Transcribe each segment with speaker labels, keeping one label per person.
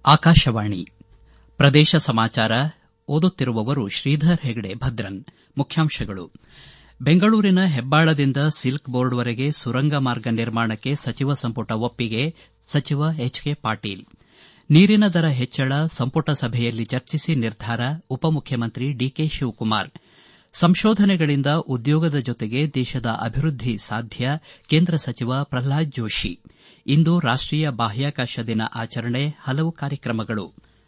Speaker 1: ಆಕಾಶವಾಣಿ ಪ್ರದೇಶ ಸಮಾಚಾರ ಓದುತ್ತಿರುವವರು ಶ್ರೀಧರ್ ಹೆಗಡೆ ಭದ್ರನ್ ಮುಖ್ಯಾಂಶಗಳು ಬೆಂಗಳೂರಿನ ಹೆಬ್ಬಾಳದಿಂದ ಸಿಲ್ಕ್ ಬೋರ್ಡ್ವರೆಗೆ ಸುರಂಗ ಮಾರ್ಗ ನಿರ್ಮಾಣಕ್ಕೆ ಸಚಿವ ಸಂಪುಟ ಒಪ್ಪಿಗೆ ಸಚಿವ ಎಚ್ ಕೆ ಪಾಟೀಲ್ ನೀರಿನ ದರ ಹೆಚ್ಚಳ ಸಂಪುಟ ಸಭೆಯಲ್ಲಿ ಚರ್ಚಿಸಿ ನಿರ್ಧಾರ ಉಪಮುಖ್ಯಮಂತ್ರಿ ಡಿಕೆ ಶಿವಕುಮಾರ್ ಸಂಶೋಧನೆಗಳಿಂದ ಉದ್ಯೋಗದ ಜೊತೆಗೆ ದೇಶದ ಅಭಿವೃದ್ಧಿ ಸಾಧ್ಯ ಕೇಂದ್ರ ಸಚಿವ ಪ್ರಹ್ಲಾದ್ ಜೋಶಿ ಇಂದು ರಾಷ್ಟೀಯ ಬಾಹ್ಯಾಕಾಶ ದಿನ ಆಚರಣೆ ಹಲವು ಕಾರ್ಯಕ್ರಮಗಳು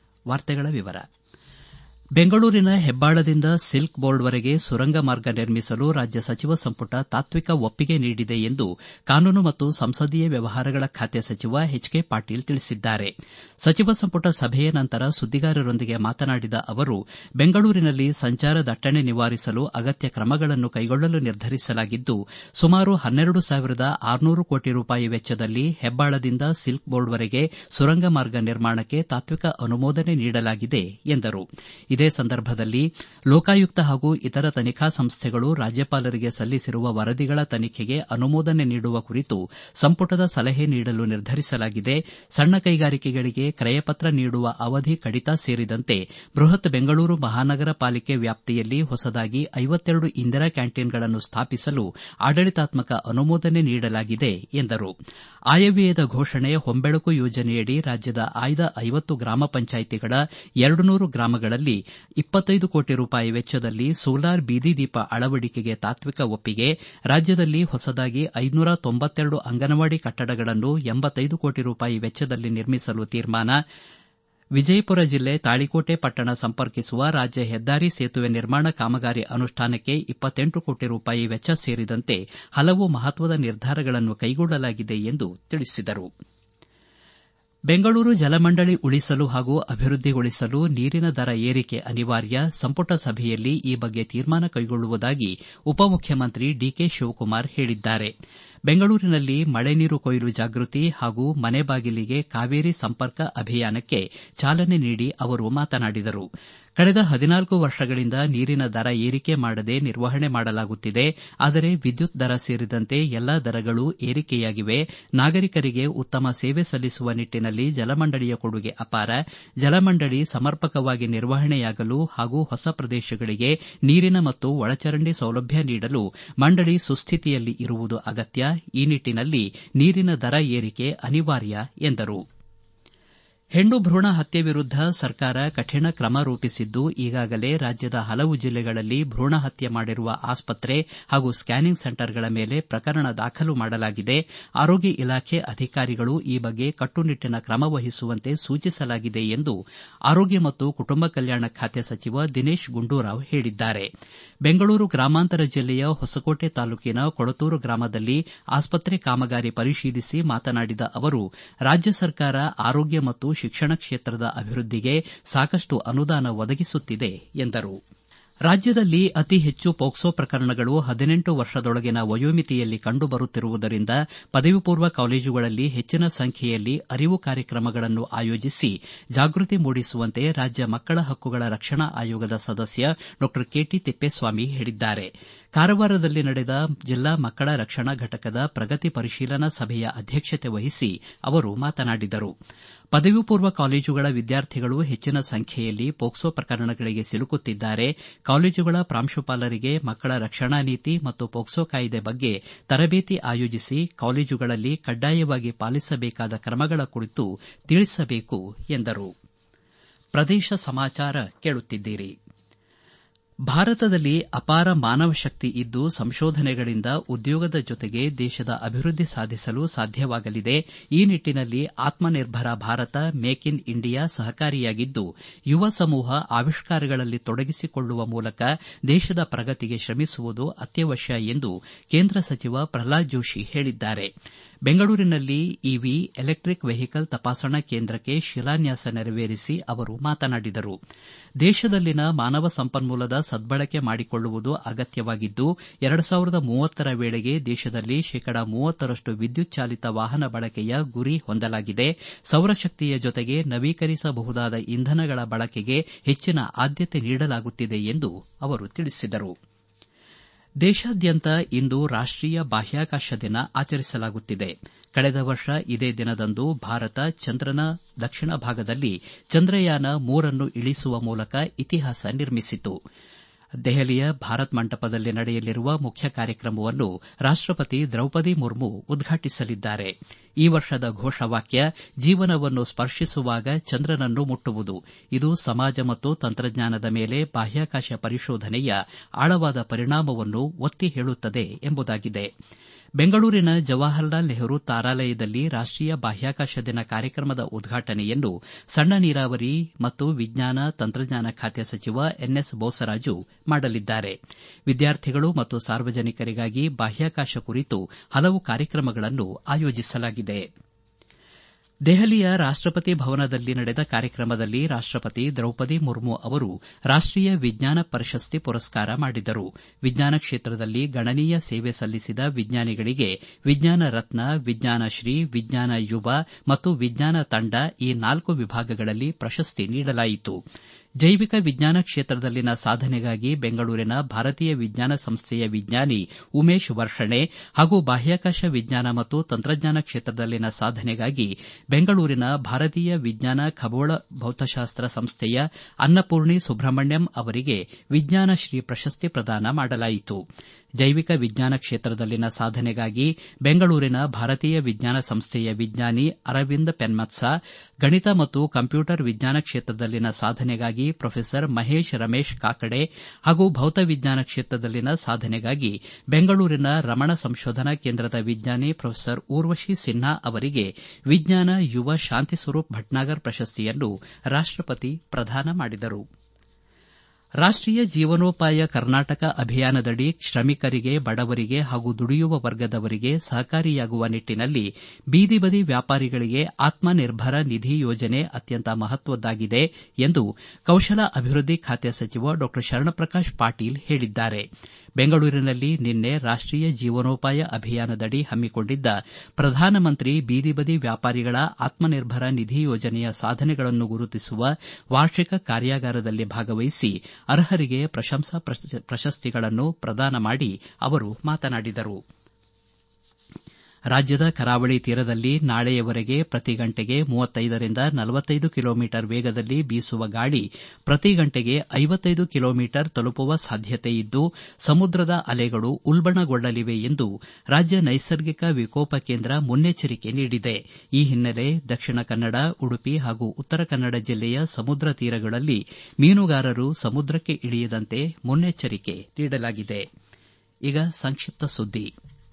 Speaker 1: ಬೆಂಗಳೂರಿನ ಹೆಬ್ಬಾಳದಿಂದ ಸಿಲ್ಕ್ ಬೋರ್ಡ್ವರೆಗೆ ಸುರಂಗ ಮಾರ್ಗ ನಿರ್ಮಿಸಲು ರಾಜ್ಯ ಸಚಿವ ಸಂಪುಟ ತಾತ್ವಿಕ ಒಪ್ಪಿಗೆ ನೀಡಿದೆ ಎಂದು ಕಾನೂನು ಮತ್ತು ಸಂಸದೀಯ ವ್ಯವಹಾರಗಳ ಖಾತೆ ಸಚಿವ ಎಚ್ ಕೆ ಪಾಟೀಲ್ ತಿಳಿಸಿದ್ದಾರೆ ಸಚಿವ ಸಂಪುಟ ಸಭೆಯ ನಂತರ ಸುದ್ದಿಗಾರರೊಂದಿಗೆ ಮಾತನಾಡಿದ ಅವರು ಬೆಂಗಳೂರಿನಲ್ಲಿ ಸಂಚಾರ ದಟ್ಟಣೆ ನಿವಾರಿಸಲು ಅಗತ್ಯ ಕ್ರಮಗಳನ್ನು ಕೈಗೊಳ್ಳಲು ನಿರ್ಧರಿಸಲಾಗಿದ್ದು ಸುಮಾರು ಹನ್ನೆರಡು ಸಾವಿರದ ಆರುನೂರು ಕೋಟಿ ರೂಪಾಯಿ ವೆಚ್ಚದಲ್ಲಿ ಹೆಬ್ಬಾಳದಿಂದ ಸಿಲ್ಕ್ ಬೋರ್ಡ್ವರೆಗೆ ಸುರಂಗ ಮಾರ್ಗ ನಿರ್ಮಾಣಕ್ಕೆ ತಾತ್ವಿಕ ಅನುಮೋದನೆ ನೀಡಲಾಗಿದೆ ಎಂದರು ಇದೇ ಸಂದರ್ಭದಲ್ಲಿ ಲೋಕಾಯುಕ್ತ ಹಾಗೂ ಇತರ ತನಿಖಾ ಸಂಸ್ಥೆಗಳು ರಾಜ್ಯಪಾಲರಿಗೆ ಸಲ್ಲಿಸಿರುವ ವರದಿಗಳ ತನಿಖೆಗೆ ಅನುಮೋದನೆ ನೀಡುವ ಕುರಿತು ಸಂಪುಟದ ಸಲಹೆ ನೀಡಲು ನಿರ್ಧರಿಸಲಾಗಿದೆ ಸಣ್ಣ ಕೈಗಾರಿಕೆಗಳಿಗೆ ಕ್ರಯಪತ್ರ ನೀಡುವ ಅವಧಿ ಕಡಿತ ಸೇರಿದಂತೆ ಬೃಹತ್ ಬೆಂಗಳೂರು ಮಹಾನಗರ ಪಾಲಿಕೆ ವ್ಯಾಪ್ತಿಯಲ್ಲಿ ಹೊಸದಾಗಿ ಐವತ್ತೆರಡು ಇಂದಿರಾ ಕ್ಯಾಂಟೀನ್ಗಳನ್ನು ಸ್ಥಾಪಿಸಲು ಆಡಳಿತಾತ್ಮಕ ಅನುಮೋದನೆ ನೀಡಲಾಗಿದೆ ಎಂದರು ಆಯವ್ಯಯದ ಘೋಷಣೆ ಹೊಂಬೆಳಕು ಯೋಜನೆಯಡಿ ರಾಜ್ಯದ ಆಯ್ದ ಐವತ್ತು ಗ್ರಾಮ ಪಂಚಾಯಿತಿಗಳ ಎರಡು ನೂರು ಗ್ರಾಮಗಳಲ್ಲಿ ಇಪ್ಪತ್ತೈದು ಕೋಟಿ ರೂಪಾಯಿ ವೆಚ್ಚದಲ್ಲಿ ಸೋಲಾರ್ ಬೀದಿ ದೀಪ ಅಳವಡಿಕೆಗೆ ತಾತ್ವಿಕ ಒಪ್ಪಿಗೆ ರಾಜ್ಯದಲ್ಲಿ ಹೊಸದಾಗಿ ಐದುನೂರ ತೊಂಬತ್ತೆರಡು ಅಂಗನವಾಡಿ ಕಟ್ಟಡಗಳನ್ನು ಎಂಬತ್ತೈದು ಕೋಟಿ ರೂಪಾಯಿ ವೆಚ್ಚದಲ್ಲಿ ನಿರ್ಮಿಸಲು ತೀರ್ಮಾನ ವಿಜಯಪುರ ಜಿಲ್ಲೆ ತಾಳಿಕೋಟೆ ಪಟ್ಟಣ ಸಂಪರ್ಕಿಸುವ ರಾಜ್ಯ ಹೆದ್ದಾರಿ ಸೇತುವೆ ನಿರ್ಮಾಣ ಕಾಮಗಾರಿ ಅನುಷ್ಠಾನಕ್ಕೆ ಇಪ್ಪತ್ತೆಂಟು ಕೋಟಿ ರೂಪಾಯಿ ವೆಚ್ಚ ಸೇರಿದಂತೆ ಹಲವು ಮಹತ್ವದ ನಿರ್ಧಾರಗಳನ್ನು ಕೈಗೊಳ್ಳಲಾಗಿದೆ ಎಂದು ತಿಳಿಸಿದರು ಬೆಂಗಳೂರು ಜಲಮಂಡಳಿ ಉಳಿಸಲು ಹಾಗೂ ಅಭಿವೃದ್ಧಿಗೊಳಿಸಲು ನೀರಿನ ದರ ಏರಿಕೆ ಅನಿವಾರ್ಯ ಸಂಪುಟ ಸಭೆಯಲ್ಲಿ ಈ ಬಗ್ಗೆ ತೀರ್ಮಾನ ಕೈಗೊಳ್ಳುವುದಾಗಿ ಉಪಮುಖ್ಯಮಂತ್ರಿ ಡಿಕೆ ಶಿವಕುಮಾರ್ ಹೇಳಿದ್ದಾರೆ ಬೆಂಗಳೂರಿನಲ್ಲಿ ಮಳೆ ನೀರು ಕೊಯ್ಲು ಜಾಗೃತಿ ಹಾಗೂ ಮನೆ ಬಾಗಿಲಿಗೆ ಕಾವೇರಿ ಸಂಪರ್ಕ ಅಭಿಯಾನಕ್ಕೆ ಚಾಲನೆ ನೀಡಿ ಅವರು ಮಾತನಾಡಿದರು ಕಳೆದ ಹದಿನಾಲ್ಕು ವರ್ಷಗಳಿಂದ ನೀರಿನ ದರ ಏರಿಕೆ ಮಾಡದೆ ನಿರ್ವಹಣೆ ಮಾಡಲಾಗುತ್ತಿದೆ ಆದರೆ ವಿದ್ಯುತ್ ದರ ಸೇರಿದಂತೆ ಎಲ್ಲಾ ದರಗಳೂ ಏರಿಕೆಯಾಗಿವೆ ನಾಗರಿಕರಿಗೆ ಉತ್ತಮ ಸೇವೆ ಸಲ್ಲಿಸುವ ನಿಟ್ಟನಲ್ಲಿ ಜಲಮಂಡಳಿಯ ಕೊಡುಗೆ ಅಪಾರ ಜಲಮಂಡಳಿ ಸಮರ್ಪಕವಾಗಿ ನಿರ್ವಹಣೆಯಾಗಲು ಹಾಗೂ ಹೊಸ ಪ್ರದೇಶಗಳಿಗೆ ನೀರಿನ ಮತ್ತು ಒಳಚರಂಡಿ ಸೌಲಭ್ಯ ನೀಡಲು ಮಂಡಳಿ ಸುಸ್ಥಿತಿಯಲ್ಲಿ ಇರುವುದು ಅಗತ್ಯ ಈ ನಿಟ್ಟನಲ್ಲಿ ನೀರಿನ ದರ ಏರಿಕೆ ಅನಿವಾರ್ಯ ಎಂದರು ಹೆಣ್ಣು ಭ್ರೂಣ ಹತ್ಯೆ ವಿರುದ್ದ ಸರ್ಕಾರ ಕಠಿಣ ಕ್ರಮ ರೂಪಿಸಿದ್ದು ಈಗಾಗಲೇ ರಾಜ್ಯದ ಹಲವು ಜಿಲ್ಲೆಗಳಲ್ಲಿ ಭ್ರೂಣ ಹತ್ಯೆ ಮಾಡಿರುವ ಆಸ್ಪತ್ರೆ ಹಾಗೂ ಸ್ಕ್ಯಾನಿಂಗ್ ಸೆಂಟರ್ಗಳ ಮೇಲೆ ಪ್ರಕರಣ ದಾಖಲು ಮಾಡಲಾಗಿದೆ ಆರೋಗ್ಯ ಇಲಾಖೆ ಅಧಿಕಾರಿಗಳು ಈ ಬಗ್ಗೆ ಕಟ್ಟುನಿಟ್ಟಿನ ಕ್ರಮ ವಹಿಸುವಂತೆ ಸೂಚಿಸಲಾಗಿದೆ ಎಂದು ಆರೋಗ್ಯ ಮತ್ತು ಕುಟುಂಬ ಕಲ್ಯಾಣ ಖಾತೆ ಸಚಿವ ದಿನೇಶ್ ಗುಂಡೂರಾವ್ ಹೇಳಿದ್ದಾರೆ ಬೆಂಗಳೂರು ಗ್ರಾಮಾಂತರ ಜಿಲ್ಲೆಯ ಹೊಸಕೋಟೆ ತಾಲೂಕಿನ ಕೊಳತೂರು ಗ್ರಾಮದಲ್ಲಿ ಆಸ್ಪತ್ರೆ ಕಾಮಗಾರಿ ಪರಿಶೀಲಿಸಿ ಮಾತನಾಡಿದ ಅವರು ರಾಜ್ಯ ಸರ್ಕಾರ ಆರೋಗ್ಯ ಮತ್ತು ಶಿಕ್ಷಣ ಕ್ಷೇತ್ರದ ಅಭಿವೃದ್ಧಿಗೆ ಸಾಕಷ್ಟು ಅನುದಾನ ಒದಗಿಸುತ್ತಿದೆ ಎಂದರು ರಾಜ್ಯದಲ್ಲಿ ಅತಿ ಹೆಚ್ಚು ಪೋಕ್ಸೋ ಪ್ರಕರಣಗಳು ಹದಿನೆಂಟು ವರ್ಷದೊಳಗಿನ ವಯೋಮಿತಿಯಲ್ಲಿ ಕಂಡುಬರುತ್ತಿರುವುದರಿಂದ ಪದವಿ ಪೂರ್ವ ಕಾಲೇಜುಗಳಲ್ಲಿ ಹೆಚ್ಚಿನ ಸಂಖ್ಯೆಯಲ್ಲಿ ಅರಿವು ಕಾರ್ಯಕ್ರಮಗಳನ್ನು ಆಯೋಜಿಸಿ ಜಾಗೃತಿ ಮೂಡಿಸುವಂತೆ ರಾಜ್ಯ ಮಕ್ಕಳ ಹಕ್ಕುಗಳ ರಕ್ಷಣಾ ಆಯೋಗದ ಸದಸ್ಯ ಡಾ ಕೆಟಿ ತಿಪ್ಪೇಸ್ವಾಮಿ ಹೇಳಿದ್ದಾರೆ ಕಾರವಾರದಲ್ಲಿ ನಡೆದ ಜಿಲ್ಲಾ ಮಕ್ಕಳ ರಕ್ಷಣಾ ಘಟಕದ ಪ್ರಗತಿ ಪರಿಶೀಲನಾ ಸಭೆಯ ಅಧ್ಯಕ್ಷತೆ ವಹಿಸಿ ಅವರು ಮಾತನಾಡಿದರು ಪದವಿ ಪೂರ್ವ ಕಾಲೇಜುಗಳ ವಿದ್ಯಾರ್ಥಿಗಳು ಹೆಚ್ಚಿನ ಸಂಖ್ಯೆಯಲ್ಲಿ ಪೋಕ್ಸೋ ಪ್ರಕರಣಗಳಿಗೆ ಸಿಲುಕುತ್ತಿದ್ದಾರೆ ಕಾಲೇಜುಗಳ ಪ್ರಾಂಶುಪಾಲರಿಗೆ ಮಕ್ಕಳ ರಕ್ಷಣಾ ನೀತಿ ಮತ್ತು ಪೋಕ್ಸೋ ಕಾಯ್ದೆ ಬಗ್ಗೆ ತರಬೇತಿ ಆಯೋಜಿಸಿ ಕಾಲೇಜುಗಳಲ್ಲಿ ಕಡ್ಡಾಯವಾಗಿ ಪಾಲಿಸಬೇಕಾದ ಕ್ರಮಗಳ ಕುರಿತು ತಿಳಿಸಬೇಕು ಎಂದರು ಪ್ರದೇಶ ಸಮಾಚಾರ ಕೇಳುತ್ತಿದ್ದೀರಿ ಭಾರತದಲ್ಲಿ ಅಪಾರ ಮಾನವ ಶಕ್ತಿ ಇದ್ದು ಸಂಶೋಧನೆಗಳಿಂದ ಉದ್ಯೋಗದ ಜೊತೆಗೆ ದೇಶದ ಅಭಿವೃದ್ಧಿ ಸಾಧಿಸಲು ಸಾಧ್ಯವಾಗಲಿದೆ ಈ ನಿಟ್ಟನಲ್ಲಿ Atmanirbhar Bharat make in India ಸಹಕಾರಿಯಾಗಿದ್ದು ಯುವ ಸಮೂಹ ಆವಿಷ್ಕಾರಗಳಲ್ಲಿ ತೊಡಗಿಸಿಕೊಳ್ಳುವ ಮೂಲಕ ದೇಶದ ಪ್ರಗತಿಗೆ ಶ್ರಮಿಸುವುದು ಅತ್ಯವಶ್ಯ ಎಂದು ಕೇಂದ್ರ ಸಚಿವ ಪ್ರಹ್ಲಾದ್ ಜೋಶಿ ಹೇಳಿದ್ದಾರೆ ಬೆಂಗಳೂರಿನಲ್ಲಿ ಇವಿ ಎಲೆಕ್ಟಿಕ್ ವೆಹಿಕಲ್ ತಪಾಸಣಾ ಕೇಂದ್ರಕ್ಕೆ ಶಿಲಾನ್ಯಾಸ ನೆರವೇರಿಸಿ ಅವರು ಮಾತನಾಡಿದರು ದೇಶದಲ್ಲಿನ ಮಾನವ ಸಂಪನ್ಮೂಲದ ಸದ್ಬಳಕೆ ಮಾಡಿಕೊಳ್ಳುವುದು ಅಗತ್ಯವಾಗಿದ್ದು ಎರಡು ಸಾವಿರದ ಮೂವತ್ತರ ವೇಳೆಗೆ ದೇಶದಲ್ಲಿ ಶೇಕಡ ಮೂವತ್ತರಷ್ಟು ವಿದ್ಯುತ್ ಚಾಲಿತ ವಾಹನ ಬಳಕೆಯ ಗುರಿ ಹೊಂದಲಾಗಿದೆ ಸೌರಶಕ್ತಿಯ ಜೊತೆಗೆ ನವೀಕರಿಸಬಹುದಾದ ಇಂಧನಗಳ ಬಳಕೆಗೆ ಹೆಚ್ಚಿನ ಆದ್ಯತೆ ನೀಡಲಾಗುತ್ತಿದೆ ಎಂದು ಅವರು ತಿಳಿಸಿದರು ದೇಶಾದ್ಯಂತ ಇಂದು ರಾಷ್ಟೀಯ ಬಾಹ್ಯಾಕಾಶ ದಿನ ಆಚರಿಸಲಾಗುತ್ತಿದೆ ಕಳೆದ ವರ್ಷ ಇದೇ ದಿನದಂದು ಭಾರತ ಚಂದ್ರನ ದಕ್ಷಿಣ ಭಾಗದಲ್ಲಿ ಚಂದ್ರಯಾನ ಮೂರನ್ನು ಇಳಿಸುವ ಮೂಲಕ ಇತಿಹಾಸ ನಿರ್ಮಿಸಿತು ದೆಹಲಿಯ ಭಾರತ್ ಮಂಟಪದಲ್ಲಿ ನಡೆಯಲಿರುವ ಮುಖ್ಯ ಕಾರ್ಯಕ್ರಮವನ್ನು ರಾಷ್ಟಪತಿ ದ್ರೌಪದಿ ಮುರ್ಮು ಉದ್ಘಾಟಿಸಲಿದ್ದಾರೆ ಈ ವರ್ಷದ ಘೋಷವಾಕ್ಯ ಜೀವನವನ್ನು ಸ್ಪರ್ಶಿಸುವಾಗ ಚಂದ್ರನನ್ನು ಮುಟ್ಟುವುದು ಇದು ಸಮಾಜ ಮತ್ತು ತಂತ್ರಜ್ಞಾನದ ಮೇಲೆ ಬಾಹ್ಯಾಕಾಶ ಪರಿಶೋಧನೆಯ ಆಳವಾದ ಪರಿಣಾಮವನ್ನು ಒತ್ತಿ ಹೇಳುತ್ತದೆ ಎಂಬುದಾಗಿದೆ ಬೆಂಗಳೂರಿನ ಜವಾಹರಲಾಲ್ ನೆಹರು ತಾರಾಲಯದಲ್ಲಿ ರಾಷ್ಟೀಯ ಬಾಹ್ಯಾಕಾಶ ದಿನ ಕಾರ್ಯಕ್ರಮದ ಉದ್ಘಾಟನೆಯನ್ನು ಸಣ್ಣ ನೀರಾವರಿ ಮತ್ತು ವಿಜ್ಞಾನ ತಂತ್ರಜ್ಞಾನ ಖಾತೆ ಸಚಿವ ಎನ್ಎಸ್ ಬೋಸರಾಜು ಮಾಡಲಿದ್ದಾರೆ ವಿದ್ಯಾರ್ಥಿಗಳು ಮತ್ತು ಸಾರ್ವಜನಿಕರಿಗಾಗಿ ಬಾಹ್ಯಾಕಾಶ ಕುರಿತು ಹಲವು ಕಾರ್ಯಕ್ರಮಗಳನ್ನು ಆಯೋಜಿಸಲಾಗಿದೆ ದೆಹಲಿಯ ರಾಷ್ಟಪತಿ ಭವನದಲ್ಲಿ ನಡೆದ ಕಾರ್ಯಕ್ರಮದಲ್ಲಿ ರಾಷ್ಟಪತಿ ದ್ರೌಪದಿ ಮುರ್ಮು ಅವರು ರಾಷ್ಟೀಯ ವಿಜ್ಞಾನ ಪ್ರಶಸ್ತಿ ಪುರಸ್ಕಾರ ಮಾಡಿದರು ವಿಜ್ಞಾನ ಕ್ಷೇತ್ರದಲ್ಲಿ ಗಣನೀಯ ಸೇವೆ ಸಲ್ಲಿಸಿದ ವಿಜ್ಞಾನಿಗಳಿಗೆ ವಿಜ್ಞಾನ ರತ್ನ ವಿಜ್ಞಾನ ಶ್ರೀ ವಿಜ್ಞಾನ ಯುವ ಮತ್ತು ವಿಜ್ಞಾನ ತಂಡ ಈ ನಾಲ್ಕು ವಿಭಾಗಗಳಲ್ಲಿ ಪ್ರಶಸ್ತಿ ನೀಡಲಾಯಿತು ಜೈವಿಕ ವಿಜ್ಞಾನ ಕ್ಷೇತ್ರದಲ್ಲಿನ ಸಾಧನೆಗಾಗಿ ಬೆಂಗಳೂರಿನ ಭಾರತೀಯ ವಿಜ್ಞಾನ ಸಂಸ್ಥೆಯ ವಿಜ್ಞಾನಿ ಉಮೇಶ್ ವರ್ಷಣೆ ಹಾಗೂ ಬಾಹ್ಯಾಕಾಶ ವಿಜ್ಞಾನ ಮತ್ತು ತಂತ್ರಜ್ಞಾನ ಕ್ಷೇತ್ರದಲ್ಲಿನ ಸಾಧನೆಗಾಗಿ ಬೆಂಗಳೂರಿನ ಭಾರತೀಯ ವಿಜ್ಞಾನ ಖಗೋಳ ಭೌತಶಾಸ್ತ್ರ ಸಂಸ್ಥೆಯ ಅನ್ನಪೂರ್ಣಿ ಸುಬ್ರಹ್ಮಣ್ಯಂ ಅವರಿಗೆ ವಿಜ್ಞಾನ ಶ್ರೀ ಪ್ರಶಸ್ತಿ ಪ್ರದಾನ ಮಾಡಲಾಯಿತು ಜೈವಿಕ ವಿಜ್ಞಾನ ಕ್ಷೇತ್ರದಲ್ಲಿನ ಸಾಧನೆಗಾಗಿ ಬೆಂಗಳೂರಿನ ಭಾರತೀಯ ವಿಜ್ಞಾನ ಸಂಸ್ಥೆಯ ವಿಜ್ಞಾನಿ ಅರವಿಂದ್ ಪೆನ್ಮತ್ಸ ಗಣಿತ ಮತ್ತು ಕಂಪ್ಯೂಟರ್ ವಿಜ್ಞಾನ ಕ್ಷೇತ್ರದಲ್ಲಿನ ಸಾಧನೆಗಾಗಿ ಪ್ರೊಫೆಸರ್ ಮಹೇಶ್ ರಮೇಶ್ ಕಾಕಡೆ ಹಾಗೂ ಭೌತವಿಜ್ಞಾನ ಕ್ಷೇತ್ರದಲ್ಲಿನ ಸಾಧನೆಗಾಗಿ ಬೆಂಗಳೂರಿನ ರಮಣ ಸಂಶೋಧನಾ ಕೇಂದ್ರದ ವಿಜ್ಞಾನಿ ಪ್ರೊಫೆಸರ್ ಊರ್ವಶಿ ಸಿನ್ಹಾ ಅವರಿಗೆ ವಿಜ್ಞಾನ ಯುವ ಶಾಂತಿ ಸ್ವರೂಪ್ ಭಟ್ನಾಗರ್ ಪ್ರಶಸ್ತಿಯನ್ನು ರಾಷ್ಟಪತಿ ಪ್ರದಾನ ಮಾಡಿದರು ರಾಷ್ಟೀಯ ಜೀವನೋಪಾಯ ಕರ್ನಾಟಕ ಅಭಿಯಾನದಡಿ ಶ್ರಮಿಕರಿಗೆ ಬಡವರಿಗೆ ಹಾಗೂ ದುಡಿಯುವ ವರ್ಗದವರಿಗೆ ಸಹಕಾರಿಯಾಗುವ ನಿಟ್ಟನಲ್ಲಿ ಬೀದಿ ಬದಿ ವ್ಯಾಪಾರಿಗಳಿಗೆ ಆತ್ಮನಿರ್ಭರ ನಿಧಿ ಯೋಜನೆ ಅತ್ಯಂತ ಮಹತ್ವದ್ದಾಗಿದೆ ಎಂದು ಕೌಶಲ ಅಭಿವೃದ್ಧಿ ಖಾತೆ ಸಚಿವ ಡಾ ಶರಣಪ್ರಕಾಶ್ ಪಾಟೀಲ್ ಹೇಳಿದ್ದಾರೆ ಬೆಂಗಳೂರಿನಲ್ಲಿ ನಿನ್ನೆ ರಾಷ್ಟೀಯ ಜೀವನೋಪಾಯ ಅಭಿಯಾನದಡಿ ಹಮ್ಮಿಕೊಂಡಿದ್ದ ಪ್ರಧಾನಮಂತ್ರಿ ಬೀದಿ ಬದಿ ವ್ಯಾಪಾರಿಗಳ ಆತ್ಮನಿರ್ಭರ ನಿಧಿ ಯೋಜನೆಯ ಸಾಧನೆಗಳನ್ನು ಗುರುತಿಸುವ ವಾರ್ಷಿಕ ಕಾರ್ಯಾಗಾರದಲ್ಲಿ ಭಾಗವಹಿಸಿ ಅರ್ಹರಿಗೆ ಪ್ರಶಂಸಾ ಪ್ರಶಸ್ತಿಗಳನ್ನು ಪ್ರದಾನ ಮಾಡಿ ಅವರು ಮಾತನಾಡಿದರು ರಾಜ್ಯದ ಕರಾವಳಿ ತೀರದಲ್ಲಿ ನಾಳೆಯವರೆಗೆ ಪ್ರತಿ ಗಂಟೆಗೆ ಮೂವತ್ತೈದರಿಂದ ನಲವತ್ತೈದು ಕಿಲೋಮೀಟರ್ ವೇಗದಲ್ಲಿ ಬೀಸುವ ಗಾಳಿ ಪ್ರತಿ ಗಂಟೆಗೆ ಐವತ್ತೈದು ಕಿಲೋಮೀಟರ್ ತಲುಪುವ ಸಾಧ್ಯತೆಯಿದ್ದು ಸಮುದ್ರದ ಅಲೆಗಳು ಉಲ್ಬಣಗೊಳ್ಳಲಿವೆ ಎಂದು ರಾಜ್ಯ ನೈಸರ್ಗಿಕ ವಿಕೋಪ ಕೇಂದ್ರ ಮುನ್ನೆಚ್ಚರಿಕೆ ನೀಡಿದೆ ಈ ಹಿನ್ನೆಲೆ ದಕ್ಷಿಣ ಕನ್ನಡ ಉಡುಪಿ ಹಾಗೂ ಉತ್ತರ ಕನ್ನಡ ಜಿಲ್ಲೆಯ ಸಮುದ್ರ ತೀರಗಳಲ್ಲಿ ಮೀನುಗಾರರು ಸಮುದ್ರಕ್ಕೆ ಇಳಿಯದಂತೆ ಮುನ್ನೆಚ್ಚರಿಕೆ ನೀಡಲಾಗಿದೆ ಈಗ ಸಂಕ್ಷಿಪ್ತ ಸುದ್ದಿ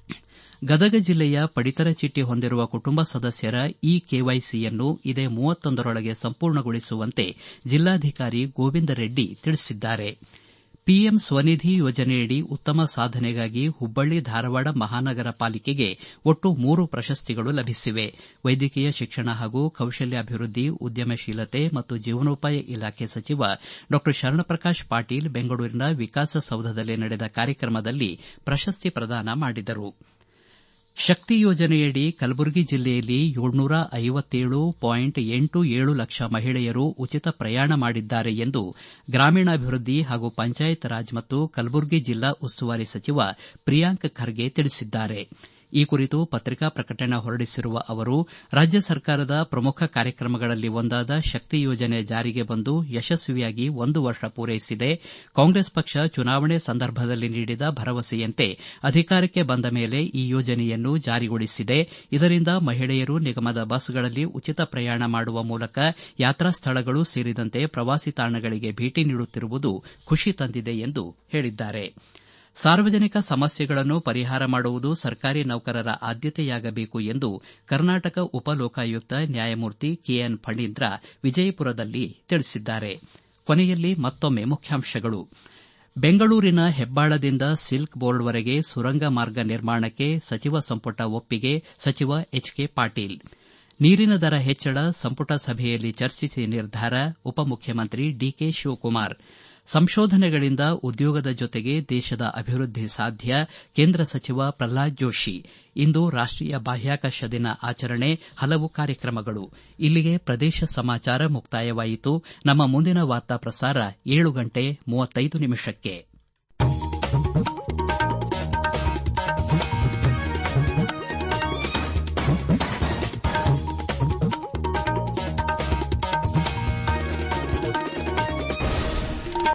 Speaker 1: ಗದಗ ಜಿಲ್ಲೆಯ ಪಡಿತರ ಚೀಟಿ ಹೊಂದಿರುವ ಕುಟುಂಬ ಸದಸ್ಯರ ಇ ಕೆವೈಸಿಯನ್ನು ಇದೇ ಮೂವತ್ತೊಂದರೊಳಗೆ ಸಂಪೂರ್ಣಗೊಳಿಸುವಂತೆ ಜಿಲ್ಲಾಧಿಕಾರಿ ಗೋವಿಂದ ರೆಡ್ಡಿ ತಿಳಿಸಿದ್ದಾರೆ ಪಿಎಂ ಸ್ವನಿಧಿ ಯೋಜನೆಯಡಿ ಉತ್ತಮ ಸಾಧನೆಗಾಗಿ ಹುಬ್ಬಳ್ಳಿ ಧಾರವಾಡ ಮಹಾನಗರ ಪಾಲಿಕೆಗೆ ಒಟ್ಟು ಮೂರು ಪ್ರಶಸ್ತಿಗಳು ಲಭಿಸಿವೆ ವೈದ್ಯಕೀಯ ಶಿಕ್ಷಣ ಹಾಗೂ ಕೌಶಲ್ಯಾಭಿವೃದ್ಧಿ ಉದ್ಯಮಶೀಲತೆ ಮತ್ತು ಜೀವನೋಪಾಯ ಇಲಾಖೆ ಸಚಿವ ಡಾ ಶರಣಪ್ರಕಾಶ್ ಪಾಟೀಲ್ ಬೆಂಗಳೂರಿನ ವಿಕಾಸಸೌಧದಲ್ಲಿ ನಡೆದ ಕಾರ್ಯಕ್ರಮದಲ್ಲಿ ಪ್ರಶಸ್ತಿ ಪ್ರದಾನ ಮಾಡಿದರು ಶಕ್ತಿ ಯೋಜನೆಯಡಿ ಕಲಬುರಗಿ ಜಿಲ್ಲೆಯಲ್ಲಿ ಏಳ್ನೂರ ಐವತ್ತೇಳು ಪಾಯಿಂಟ್ ಎಂಟು ಏಳು ಲಕ್ಷ ಮಹಿಳೆಯರು ಉಚಿತ ಪ್ರಯಾಣ ಮಾಡಿದ್ದಾರೆ ಎಂದು ಗ್ರಾಮೀಣಾಭಿವೃದ್ಧಿ ಹಾಗೂ ಪಂಚಾಯತ್ ರಾಜ್ ಮತ್ತು ಕಲಬುರಗಿ ಜಿಲ್ಲಾ ಉಸ್ತುವಾರಿ ಸಚಿವ ಪ್ರಿಯಾಂಕ್ ಖರ್ಗೆ ತಿಳಿಸಿದ್ದಾರೆ ಈ ಕುರಿತು ಪತ್ರಿಕಾ ಪ್ರಕಟಣೆ ಹೊರಡಿಸಿರುವ ಅವರು ರಾಜ್ಯ ಸರ್ಕಾರದ ಪ್ರಮುಖ ಕಾರ್ಯಕ್ರಮಗಳಲ್ಲಿ ಒಂದಾದ ಶಕ್ತಿ ಯೋಜನೆ ಜಾರಿಗೆ ಬಂದು ಯಶಸ್ವಿಯಾಗಿ ಒಂದು ವರ್ಷ ಪೂರೈಸಿದೆ ಕಾಂಗ್ರೆಸ್ ಪಕ್ಷ ಚುನಾವಣೆ ಸಂದರ್ಭದಲ್ಲಿ ನೀಡಿದ ಭರವಸೆಯಂತೆ ಅಧಿಕಾರಕ್ಕೆ ಬಂದ ಮೇಲೆ ಈ ಯೋಜನೆಯನ್ನು ಜಾರಿಗೊಳಿಸಿದೆ ಇದರಿಂದ ಮಹಿಳೆಯರು ನಿಗಮದ ಬಸ್ಗಳಲ್ಲಿ ಉಚಿತ ಪ್ರಯಾಣ ಮಾಡುವ ಮೂಲಕ ಯಾತ್ರಾ ಸ್ಥಳಗಳು ಸೇರಿದಂತೆ ಪ್ರವಾಸಿ ತಾಣಗಳಿಗೆ ಭೇಟಿ ನೀಡುತ್ತಿರುವುದು ಖುಷಿ ತಂದಿದೆ ಎಂದು ಹೇಳಿದ್ದಾರೆ ಸಾರ್ವಜನಿಕ ಸಮಸ್ಯೆಗಳನ್ನು ಪರಿಹಾರ ಮಾಡುವುದು ಸರ್ಕಾರಿ ನೌಕರರ ಆದ್ಯತೆಯಾಗಬೇಕು ಎಂದು ಕರ್ನಾಟಕ ಉಪಲೋಕಾಯುಕ್ತ ನ್ಯಾಯಮೂರ್ತಿ ಕೆಎನ್ ಫಣೀಂದ್ರ ವಿಜಯಪುರದಲ್ಲಿ ತಿಳಿಸಿದ್ದಾರೆ ಕೊನೆಯಲ್ಲಿ ಮತ್ತೊಮ್ಮೆ ಮುಖ್ಯಾಂಶಗಳು ಬೆಂಗಳೂರಿನ ಹೆಬ್ಬಾಳದಿಂದ ಸಿಲ್ಕ್ ಬೋರ್ಡ್ವರೆಗೆ ಸುರಂಗ ಮಾರ್ಗ ನಿರ್ಮಾಣಕ್ಕೆ ಸಚಿವ ಸಂಪುಟ ಒಪ್ಪಿಗೆ ಸಚಿವ ಎಚ್ ಕೆ ಪಾಟೀಲ್ ನೀರಿನ ದರ ಹೆಚ್ಚಳ ಸಂಪುಟ ಸಭೆಯಲ್ಲಿ ಚರ್ಚಿಸಿ ನಿರ್ಧಾರ ಉಪಮುಖ್ಯಮಂತ್ರಿ ಡಿಕೆ ಶಿವಕುಮಾರ್ ಸಂಶೋಧನೆಗಳಿಂದ ಉದ್ಯೋಗದ ಜೊತೆಗೆ ದೇಶದ ಅಭಿವೃದ್ಧಿ ಸಾಧ್ಯ ಕೇಂದ್ರ ಸಚಿವ ಪ್ರಹ್ಲಾದ್ ಜೋಶಿ ಇಂದು ರಾಷ್ಟೀಯ ಬಾಹ್ಯಾಕಾಶ ದಿನ ಆಚರಣೆ ಹಲವು ಕಾರ್ಯಕ್ರಮಗಳು ಇಲ್ಲಿಗೆ ಪ್ರದೇಶ ಸಮಾಚಾರ ಮುಕ್ತಾಯವಾಯಿತು ನಮ್ಮ ಮುಂದಿನ ವಾರ್ತಾ ಪ್ರಸಾರ ಏಳು ಗಂಟೆ ಮೂವತ್ತೈದು ನಿಮಿಷಕ್ಕೆ